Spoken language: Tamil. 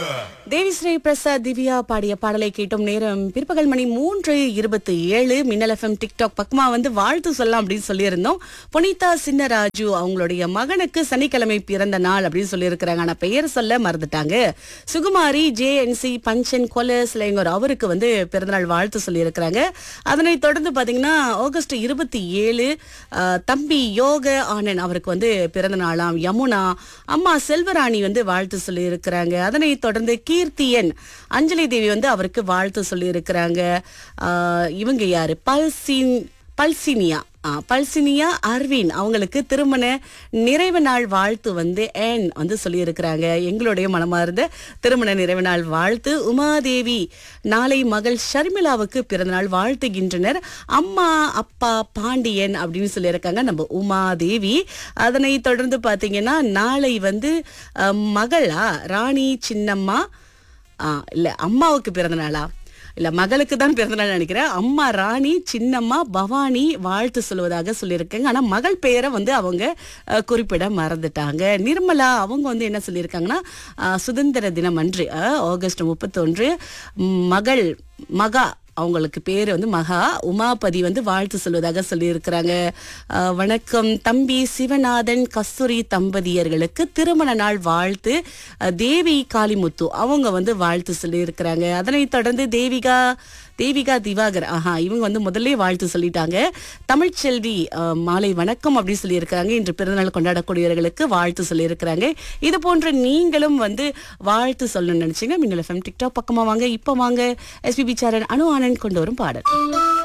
தேவிஸ்ரீ பிரசாத் திவ்யா பாடிய பாடலை கேட்டோம் நேரம் பிற்பகல் மணி மூன்று இருபத்தி ஏழு மின்னல் எஃப்எம் டிக்டாக் பக்கமா வந்து வாழ்த்து சொல்லலாம் அப்படின்னு சொல்லியிருந்தோம் புனிதா சின்னராஜு அவங்களுடைய மகனுக்கு சனிக்கிழமை பிறந்த நாள் அப்படின்னு சொல்லியிருக்கிறாங்க ஆனா பெயர் சொல்ல மறந்துட்டாங்க சுகுமாரி ஜேஎன்சி பஞ்சன் கொலஸ்லேங்கர் அவருக்கு வந்து பிறந்தநாள் வாழ்த்து சொல்லியிருக்கிறாங்க அதனைத் தொடர்ந்து பாத்தீங்கன்னா ஆகஸ்ட் இருபத்தி ஏழு தம்பி யோக ஆனன் அவருக்கு வந்து பிறந்த நாளாம் யமுனா அம்மா செல்வராணி வந்து வாழ்த்து சொல்லியிருக்கிறாங்க அதனைத் தொடர்ந்து கீர்த்தியன் அஞ்சலி தேவி வந்து அவருக்கு வாழ்த்து சொல்லியிருக்கிறாங்க ஆஹ் இவங்க யாரு பல்சின் பல்சினியா ஆ, பல்சினியா அர்வின் அவங்களுக்கு திருமண நிறைவு நாள் வாழ்த்து வந்து ஏன் வந்து சொல்லியிருக்கிறாங்க எங்களுடைய மனமார்ந்த திருமண நிறைவு நாள் வாழ்த்து உமாதேவி நாளை மகள் ஷர்மிளாவுக்கு பிறந்தநாள் வாழ்த்துகின்றனர் அம்மா அப்பா பாண்டியன் அப்படின்னு சொல்லியிருக்காங்க நம்ம உமாதேவி அதனை தொடர்ந்து பார்த்தீங்கன்னா நாளை வந்து அ, மகளா ராணி சின்னம்மா ஆ, இல்ல அம்மாவுக்கு பிறந்த நாளா இல்ல மகளுக்கு தான் பிறந்த நாள் நினைக்கிறேன் அம்மா ராணி சின்னம்மா பவானி வாழ்த்து சொல்லுவதாக சொல்லியிருக்காங்க ஆனா மகள் பெயரை வந்து அவங்க அஹ், குறிப்பிட மறந்துட்டாங்க நிர்மலா அவங்க வந்து என்ன சொல்லியிருக்காங்கன்னா அஹ், சுதந்திர தினம் அன்று அஹ், ஆகஸ்ட் முப்பத்தொன்று மகள் மகா அவங்களுக்கு பேர் வந்து மகா உமாபதி வந்து வாழ்த்து சொல்வதாக சொல்லியிருக்கிறாங்க அஹ், வணக்கம் தம்பி சிவநாதன் கஸ்தூரி தம்பதியர்களுக்கு திருமண நாள் வாழ்த்து அஹ், தேவி காளிமுத்து அவங்க வந்து வாழ்த்து சொல்லியிருக்கிறாங்க அதனைத் தொடர்ந்து தேவிகா தேவிகா திவாகர் ஆஹா இவங்க வந்து முதல்ல வாழ்த்து சொல்லிட்டாங்க தமிழ்ச்செல்வி அஹ், மாலை வணக்கம் அப்படின்னு சொல்லியிருக்கிறாங்க இன்று பிறந்தநாள் கொண்டாடக்கூடியவர்களுக்கு வாழ்த்து சொல்லியிருக்கிறாங்க இது போன்ற நீங்களும் வந்து வாழ்த்து சொல்லணும்னு நினைச்சீங்க மின்னல் எஃப்எம் டிக்டாக் பக்கமா வாங்க இப்போ வாங்க எஸ்பிபி சாரன் அனு ஆனந்த் கொண்டு வரும் பாடல்